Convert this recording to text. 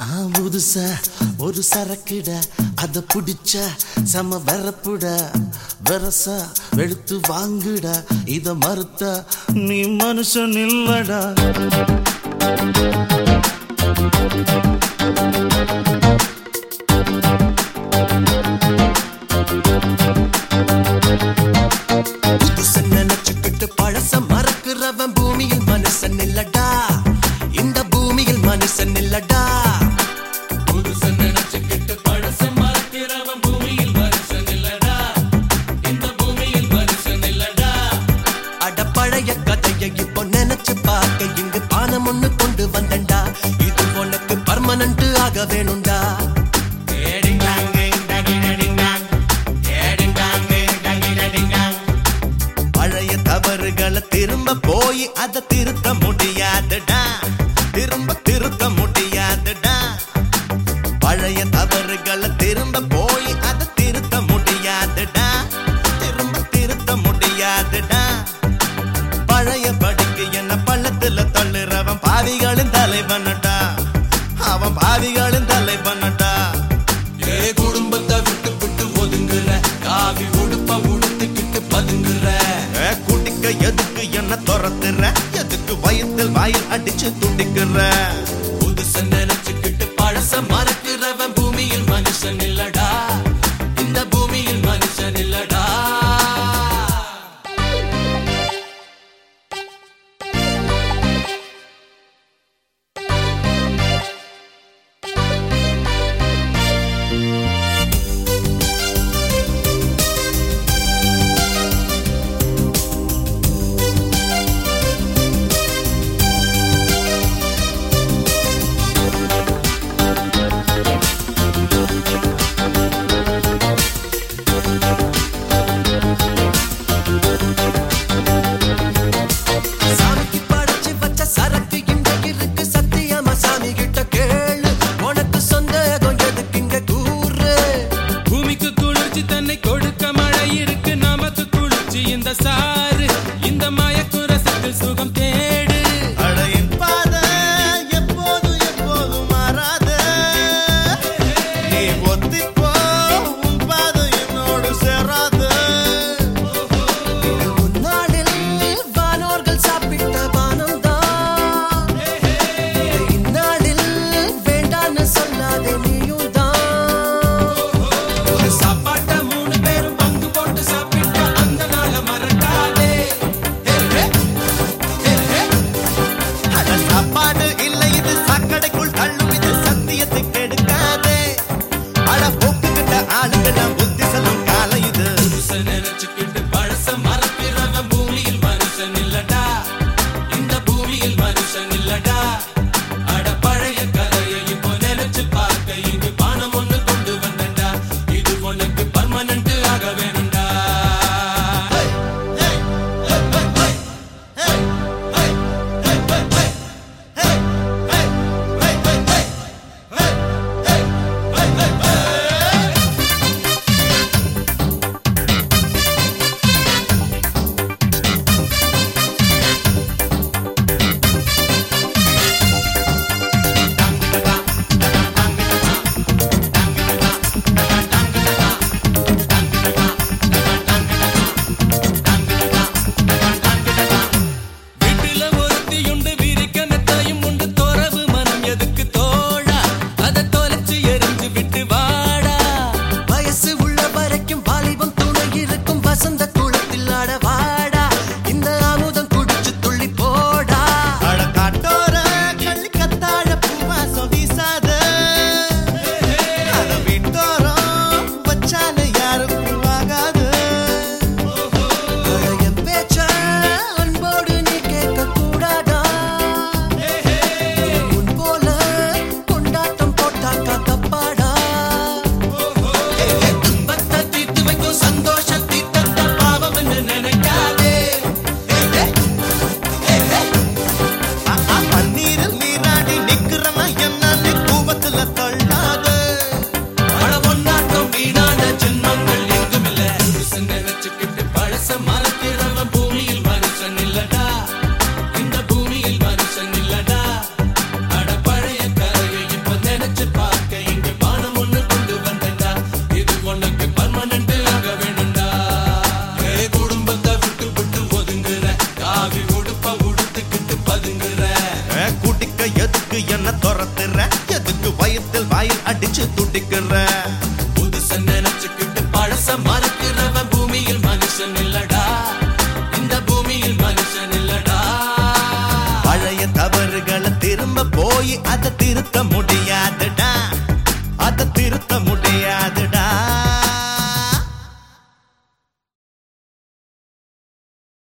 ஆ புதுசா ஒரு சரக்குட அத புடிச்ச செம வெறப்புட வெரசா வெளுத்து வாங்குடா இத மறுத்தா நீ மனுஷன் இல்லடா புதுச நினைச்சுக்கிட்டு பழச மறக்கிறவன் பூமியில் மனுஷன் இல்லடா இந்த பூமியில் மனுஷன் இல்லடா புதுச நினைச்சுக்கிட்டு பழச மறக்கிறவன் பூமியில் மனுஷன் இல்லடா இந்த பூமியில் மனுஷன் இல்லடா அட பழைய கதையை இப்போ நினைச்சு பார்க்க இங்கு பானம் ஒண்ணு கொண்டு வந்தண்டா இது உனக்கு பர்மனன்ட் ஆக வேணும்டா பழைய தவறுகளை திரும்ப போய் அதை திருத்த முடியாதுடா திரும்ப திருத்த முடியாதுடா பழைய தவறுகளை திரும்ப போய் அதை திருத்த முடியாதுடா திரும்ப திருத்த முடியாதுடா பழைய படிக்கு என்ன பள்ளத்துல தள்ளுறவன் பாவிகளின் தலைவனடா அவன் பாவிகளின் தலைவனடா ஏ குடும்பத்தை விட்டு விட்டு ஒதுங்குற காவி உடுப்ப உடுத்துக்கிட்டு பதுங்குற ஏ, குடிக்க எதுக்கு என்ன துரத்துற எதுக்கு வயிற்றில் வாயில் அடிச்சு துடிக்கிற புதுச நினைச்சுக்கிட்டு பழச மறக்கிறவன் பூமியில் மனுஷன் இல்லடா இந்த பூமியில் மனுஷன் இல்லடா துரத்துற எதுக்கு வயத்தில் வாயில் அடிச்சு துடிக்கிற புதுச நினைச்சுக்கிட்டு பழச மறக்கிறவன் பூமியில் மனுஷன் இல்லடா இந்த பூமியில் மனுஷன் இல்லடா பழைய தவறுகளை திரும்ப போய் அதை திருத்த முடியாதுடா